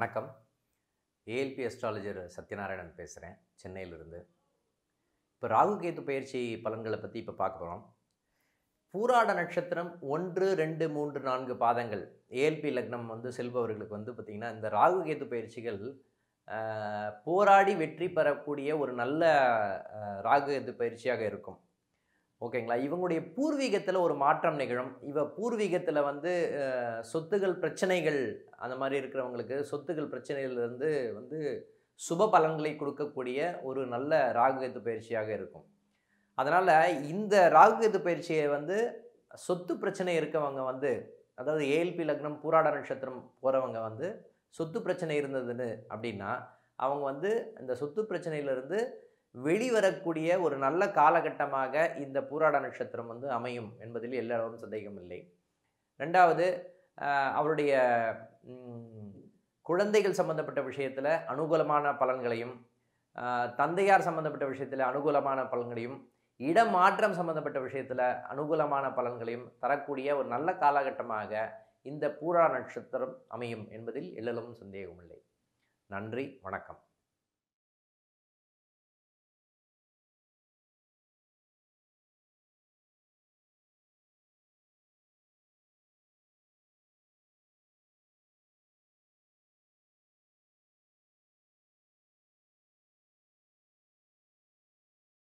வணக்கம் ALP astrologer Sathyanarayanan பேசுகிறேன் சென்னையிலிருந்து இப்போ ராகு கேது பயிற்சி பலன்களை பற்றி இப்போ பார்க்க போகிறோம் பூராட நட்சத்திரம் ஒன்று ரெண்டு மூன்று நான்கு பாதங்கள் ஏஎல்பி லக்னம் வந்து செல்பவர்களுக்கு வந்து பார்த்திங்கன்னா இந்த ராகு கேது பயிற்சிகள் ஆஹ், போராடி வெற்றி பெறக்கூடிய ஒரு நல்ல ஆஹ், ராகு கேது பயிற்சியாக இருக்கும் ஓகேங்களா இவங்களுடைய பூர்வீகத்தில் ஒரு மாற்றம் நிகழும் இவ பூர்வீகத்தில் வந்து அஹ், சொத்துகள் பிரச்சனைகள் அந்த மாதிரி இருக்கிறவங்களுக்கு சொத்துகள் பிரச்சனையிலிருந்து வந்து சுப பலன்களை கொடுக்கக்கூடிய ஒரு நல்ல ராகுகேது பயிற்சியாக இருக்கும் அதனால் இந்த ராகுகேது பயிற்சியை வந்து சொத்து பிரச்சனை இருக்கவங்க வந்து அதாவது ஏஎல்பி லக்னம் பூராட நட்சத்திரம் போகிறவங்க வந்து சொத்து பிரச்சனை இருந்ததுன்னு அப்படின்னா அவங்க வந்து இந்த சொத்து பிரச்சனையிலிருந்து வெளிவரக்கூடிய ஒரு நல்ல காலகட்டமாக இந்த பூராட நட்சத்திரம் வந்து அமையும் என்பதில் எல்லளவும் சந்தேகம் இல்லை ரெண்டாவது ஆஹ், அவருடைய ம், குழந்தைகள் சம்பந்தப்பட்ட விஷயத்தில் அனுகூலமான பலன்களையும் ஆஹ், தந்தையார் சம்பந்தப்பட்ட விஷயத்தில் அனுகூலமான பலன்களையும் இடமாற்றம் சம்பந்தப்பட்ட விஷயத்தில் அனுகூலமான பலன்களையும் தரக்கூடிய ஒரு நல்ல காலகட்டமாக இந்த பூரா நட்சத்திரம் அமையும் என்பதில் எல்லளவும் சந்தேகமில்லை நன்றி வணக்கம்